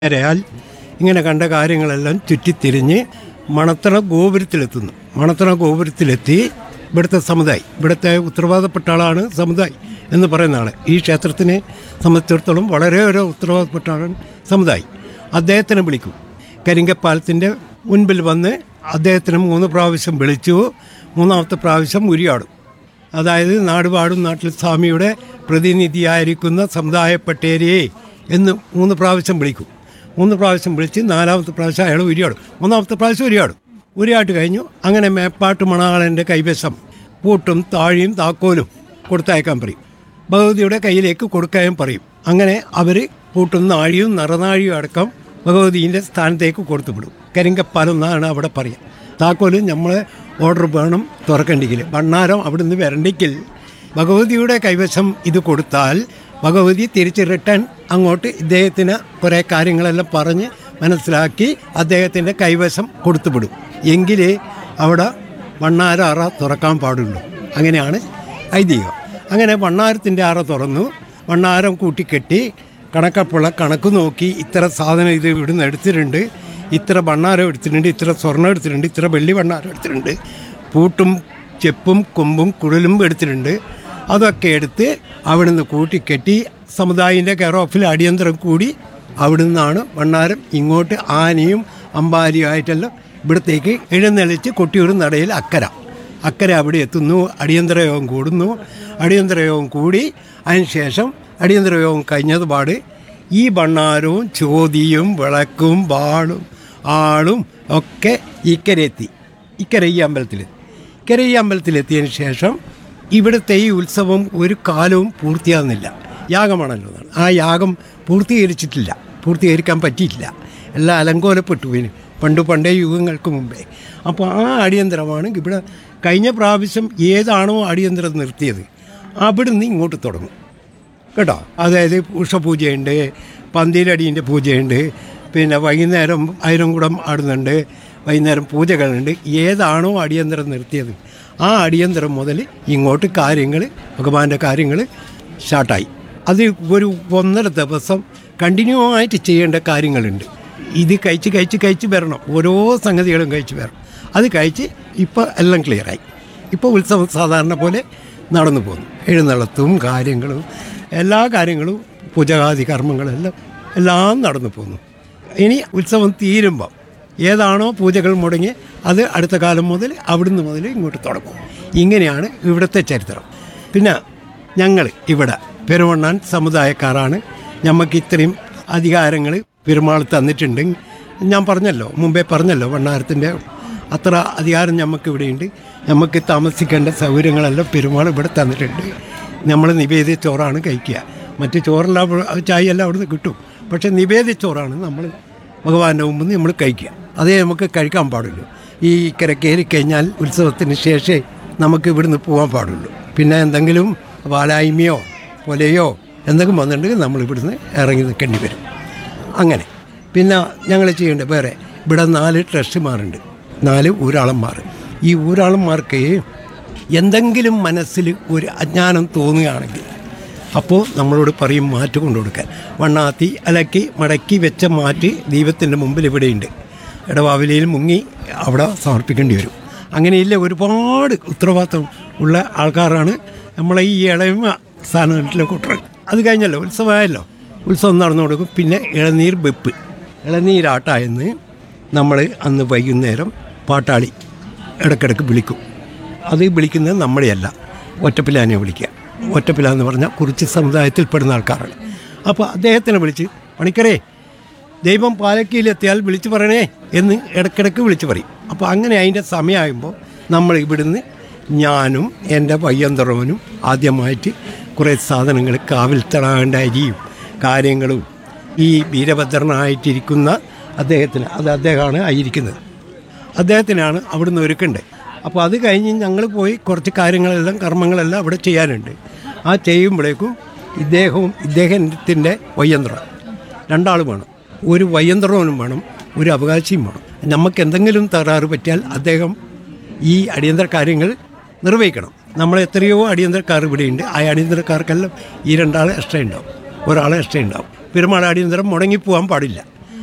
നേരെയാൽ ഇങ്ങനെ കണ്ട കാര്യങ്ങളെല്ലാം ചുറ്റിത്തിരിഞ്ഞ് മണത്തണ ഗോപുരത്തിലെത്തുന്നു മണത്തണ ഗോപുരത്തിലെത്തി ഇവിടുത്തെ സമുദായി ഇവിടുത്തെ ഉത്തരവാദപ്പെട്ട ആളാണ് സമുദായി എന്ന് പറയുന്ന ആൾ ഈ ക്ഷേത്രത്തിനെ സംബന്ധിച്ചിടത്തോളം വളരെ ഒരു ഉത്തരവാദപ്പെട്ട ആളാണ് സമുദായി അദ്ദേഹത്തിനെ വിളിക്കും കരിങ്കപ്പാലത്തിൻ്റെ മുൻപിൽ വന്ന് അദ്ദേഹത്തിന് മൂന്ന് പ്രാവശ്യം വിളിച്ചു മൂന്നാമത്തെ പ്രാവശ്യം ഉരിയാടും അതായത് നാടുപാടും നാട്ടിൽ സ്വാമിയുടെ പ്രതിനിധിയായിരിക്കുന്ന സമുദായപ്പെട്ടേരിയെ എന്ന് മൂന്ന് പ്രാവശ്യം വിളിക്കും മൂന്ന് പ്രാവശ്യം വിളിച്ച് നാലാമത്തെ പ്രാവശ്യം അയാൾ ഉരിയാടും മൂന്നാമത്തെ പ്രാവശ്യം ഉരിയാടും ഉരിയാട്ട് കഴിഞ്ഞു അങ്ങനെ മേപ്പാട്ട് മണാളൻ്റെ കൈവശം പൂട്ടും താഴിയും താക്കോലും കൊടുത്തയക്കാൻ പറയും ഭഗവതിയുടെ കയ്യിലേക്ക് കൊടുക്കാൻ പറയും അങ്ങനെ അവർ പൂട്ടും നാഴിയും നിറനാഴിയും അടക്കം ഭഗവതിൻ്റെ സ്ഥാനത്തേക്ക് കൊടുത്തു വിടും കരിങ്കപ്പാലം എന്നാണ് അവിടെ പറയുക താക്കോലും നമ്മളെ ഓർഡർ വേണം തുറക്കണ്ടെങ്കിൽ ഭണ്ണാരം അവിടുന്ന് വരണ്ടെങ്കിൽ ഭഗവതിയുടെ കൈവശം ഇത് കൊടുത്താൽ ഭഗവതി തിരിച്ച് റിട്ടേൺ അങ്ങോട്ട് ഇദ്ദേഹത്തിന് കുറേ കാര്യങ്ങളെല്ലാം പറഞ്ഞ് മനസ്സിലാക്കി അദ്ദേഹത്തിൻ്റെ കൈവശം കൊടുത്തുവിടും എങ്കിലേ അവിടെ വണ്ണാര അറ തുറക്കാൻ പാടുള്ളൂ അങ്ങനെയാണ് ഐതിഹ്യം അങ്ങനെ വണ്ണാരത്തിൻ്റെ അറ തുറന്നു വണ്ണാരം കൂട്ടിക്കെട്ടി കണക്കപ്പുള്ള കണക്ക് നോക്കി ഇത്ര സാധനം ഇത് ഇവിടുന്ന് എടുത്തിട്ടുണ്ട് ഇത്ര ഭണ്ണാരം എടുത്തിട്ടുണ്ട് ഇത്ര സ്വർണ്ണം എടുത്തിട്ടുണ്ട് ഇത്ര വെള്ളി ഭണ്ണാരം എടുത്തിട്ടുണ്ട് പൂട്ടും ചെപ്പും കൊമ്പും കുഴലും എടുത്തിട്ടുണ്ട് അതൊക്കെ എടുത്ത് അവിടുന്ന് കൂട്ടിക്കെട്ടി സമുദായിൻ്റെ കെയർ ഓഫിൽ അടിയന്തരം കൂടി അവിടുന്നാണ് ഭണ്ണാരം ഇങ്ങോട്ട് ആനയും അമ്പാരിയും ആയിട്ടെല്ലാം ഇവിടത്തേക്ക് എഴുന്നള്ളിച്ച് കൊട്ടിയൂർ നടയിൽ അക്കര അക്കരെ അവിടെ എത്തുന്നു അടിയന്തര യോഗം കൂടുന്നു അടിയന്തര യോഗം കൂടി അതിനുശേഷം അടിയന്തര യോഗം കഴിഞ്ഞതുപാട് ഈ ഭണ്ണാരവും ചോതിയും വിളക്കും വാളും ആളും ഒക്കെ ഇക്കരെ എത്തി ഇക്കരെ ഈ അമ്പലത്തിൽ ഇക്കരെ ഈ അമ്പലത്തിലെത്തിയതിന് ശേഷം ഇവിടുത്തെ ഈ ഉത്സവം ഒരു കാലവും പൂർത്തിയാകുന്നില്ല യാഗമാണല്ലോ എന്നാണ് ആ യാഗം പൂർത്തീകരിച്ചിട്ടില്ല പൂർത്തീകരിക്കാൻ പറ്റിയിട്ടില്ല എല്ലാം അലങ്കോലപ്പെട്ടു പോയിന് പണ്ട് പണ്ടേ യുഗങ്ങൾക്ക് മുമ്പേ അപ്പോൾ ആ അടിയന്തരമാണ് ഇവിടെ കഴിഞ്ഞ പ്രാവശ്യം ഏതാണോ അടിയന്തരം നിർത്തിയത് അവിടുന്ന് ഇങ്ങോട്ട് തുടങ്ങും കേട്ടോ അതായത് ഉഷപൂജയുണ്ട് പന്തിയിലടീൻ്റെ പൂജയുണ്ട് പിന്നെ വൈകുന്നേരം ആയിരംകുടം ആടുന്നുണ്ട് വൈകുന്നേരം പൂജകളുണ്ട് ഏതാണോ അടിയന്തരം നിർത്തിയത് ആ അടിയന്തരം മുതൽ ഇങ്ങോട്ട് കാര്യങ്ങൾ ഭഗവാന്റെ കാര്യങ്ങൾ സ്റ്റാർട്ടായി അത് ഒരു ഒന്നര ദിവസം കണ്ടിന്യൂ ആയിട്ട് ചെയ്യേണ്ട കാര്യങ്ങളുണ്ട് ഇത് കഴിച്ച് കഴിച്ച് കഴിച്ച് വരണം ഓരോ സംഗതികളും കഴിച്ച് വരണം അത് കഴിച്ച് ഇപ്പോൾ എല്ലാം ക്ലിയറായി ഇപ്പോൾ ഉത്സവം സാധാരണ പോലെ നടന്നു പോകുന്നു എഴുന്നള്ളത്തും കാര്യങ്ങളും എല്ലാ കാര്യങ്ങളും പൂജാതി കർമ്മങ്ങളെല്ലാം എല്ലാം നടന്നു പോകുന്നു ഇനി ഉത്സവം തീരുമ്പം ഏതാണോ പൂജകൾ മുടങ്ങി അത് അടുത്ത കാലം മുതൽ അവിടുന്ന് മുതൽ ഇങ്ങോട്ട് തുടങ്ങും ഇങ്ങനെയാണ് ഇവിടുത്തെ ചരിത്രം പിന്നെ ഞങ്ങൾ ഇവിടെ പെരുവണ്ണാൻ സമുദായക്കാരാണ് ഞമ്മക്ക് ഇത്രയും അധികാരങ്ങൾ പെരുമാൾ തന്നിട്ടുണ്ട് ഞാൻ പറഞ്ഞല്ലോ മുമ്പേ പറഞ്ഞല്ലോ വണ്ണാരത്തിൻ്റെ അത്ര അധികാരം നമുക്ക് ഇവിടെയുണ്ട് നമുക്ക് താമസിക്കേണ്ട സൗകര്യങ്ങളെല്ലാം പെരുമാൾ ഇവിടെ തന്നിട്ടുണ്ട് നമ്മൾ നിവേദ്യ ചോറാണ് കഴിക്കുക മറ്റ് ചോറെല്ലാം അവിടെ- ചായ എല്ലാം അവിടുന്ന് കിട്ടും പക്ഷേ നിവേദ്യ ചോറാണ് നമ്മൾ ഭഗവാന്റെ മുമ്പിൽ നിന്ന് നമ്മൾ കഴിക്കുക അതേ നമുക്ക് കഴിക്കാൻ പാടുള്ളൂ ഈ ഇക്കരെ കയറി കഴിഞ്ഞാൽ ഉത്സവത്തിന് ശേഷമേ നമുക്ക് ഇവിടുന്ന് പോകാൻ പാടുള്ളൂ പിന്നെ എന്തെങ്കിലും വാലായ്മയോ പൊലയോ എന്തെങ്കിലും വന്നിട്ടുണ്ടെങ്കിൽ നമ്മൾ ഇവിടുന്ന് ഇറങ്ങി നിൽക്കേണ്ടി വരും അങ്ങനെ പിന്നെ ഞങ്ങൾ ചെയ്യേണ്ടത് വേറെ ഇവിടെ നാല് ട്രസ്റ്റുമാരുണ്ട് നാല് ഊരാളന്മാർ ഈ ഊരാളന്മാർക്ക് എന്തെങ്കിലും മനസ്സിൽ ഒരു അജ്ഞാനം തോന്നുകയാണെങ്കിൽ അപ്പോൾ നമ്മളോട് പറയും മാറ്റ് കൊണ്ടു കൊടുക്കാൻ വണ്ണാത്തി അലക്കി മടക്കി വെച്ച മാറ്റ് ദൈവത്തിൻ്റെ മുമ്പിൽ ഇവിടെയുണ്ട് ഇടവാവിലയിൽ മുങ്ങി അവിടെ സമർപ്പിക്കേണ്ടി വരും അങ്ങനെയില്ല ഒരുപാട് ഉത്തരവാദിത്വം ഉള്ള ആൾക്കാരാണ് നമ്മളെ ഈ ഇളയമ സ്ഥാനത്തിലെ കൂട്ടർ അത് കഴിഞ്ഞല്ലോ ഉത്സവമായല്ലോ ഉത്സവം നടന്നു കൊടുക്കും പിന്നെ ഇളനീർ വെപ്പ് ഇളനീരാട്ടായെന്ന് നമ്മൾ അന്ന് വൈകുന്നേരം പാട്ടാളി ഇടയ്ക്കിടയ്ക്ക് വിളിക്കും അത് വിളിക്കുന്നത് നമ്മളെയല്ല ഒറ്റപ്പിലാനെ വിളിക്കുക ഒറ്റപ്പില എന്ന് പറഞ്ഞാൽ കുറിച്ച് സമുദായത്തിൽപ്പെടുന്ന ആൾക്കാരാണ് അപ്പോൾ അദ്ദേഹത്തിനെ വിളിച്ച് പണിക്കരേ ദൈവം പാലക്കയിലെത്തിയാൽ വിളിച്ചു പറയണേ എന്ന് ഇടയ്ക്കിടയ്ക്ക് വിളിച്ചു പറയും അപ്പോൾ അങ്ങനെ അതിൻ്റെ സമയമാകുമ്പോൾ നമ്മൾ ഇവിടുന്ന് ഞാനും എൻ്റെ പയ്യന്തറവനും ആദ്യമായിട്ട് കുറേ സാധനങ്ങൾ കാവിൽ തടാകേണ്ട അരിയും കാര്യങ്ങളും ഈ വീരഭദ്രനായിട്ടിരിക്കുന്ന അദ്ദേഹത്തിന് അത് അദ്ദേഹമാണ് ആയിരിക്കുന്നത് അദ്ദേഹത്തിനാണ് അവിടുന്ന് ഒരുക്കേണ്ടത് അപ്പോൾ അത് കഴിഞ്ഞ് ഞങ്ങൾ പോയി കുറച്ച് കാര്യങ്ങളെല്ലാം കർമ്മങ്ങളെല്ലാം അവിടെ ചെയ്യാനുണ്ട് ആ ചെയ്യുമ്പോഴേക്കും ഇദ്ദേഹവും ഇദ്ദേഹത്തിൻ്റെ വയ്യന്ത്രം രണ്ടാൾ വേണം ഒരു വയ്യന്ത്രവനും വേണം ഒരു അവകാശിയും വേണം നമുക്ക് എന്തെങ്കിലും തകരാറ് പറ്റിയാൽ അദ്ദേഹം ഈ അടിയന്തര കാര്യങ്ങൾ നിർവഹിക്കണം നമ്മൾ എത്രയോ അടിയന്തരക്കാർ ഇവിടെയുണ്ട് ആ അടിയന്തരക്കാർക്കെല്ലാം ഈ രണ്ടാൾ എക്സ്ട്രാ ഉണ്ടാവും ഒരാൾ എക്സ്ട്രാ ഉണ്ടാവും പെരുമാൾ അടിയന്തരം മുടങ്ങിപ്പോകാൻ പാടില്ല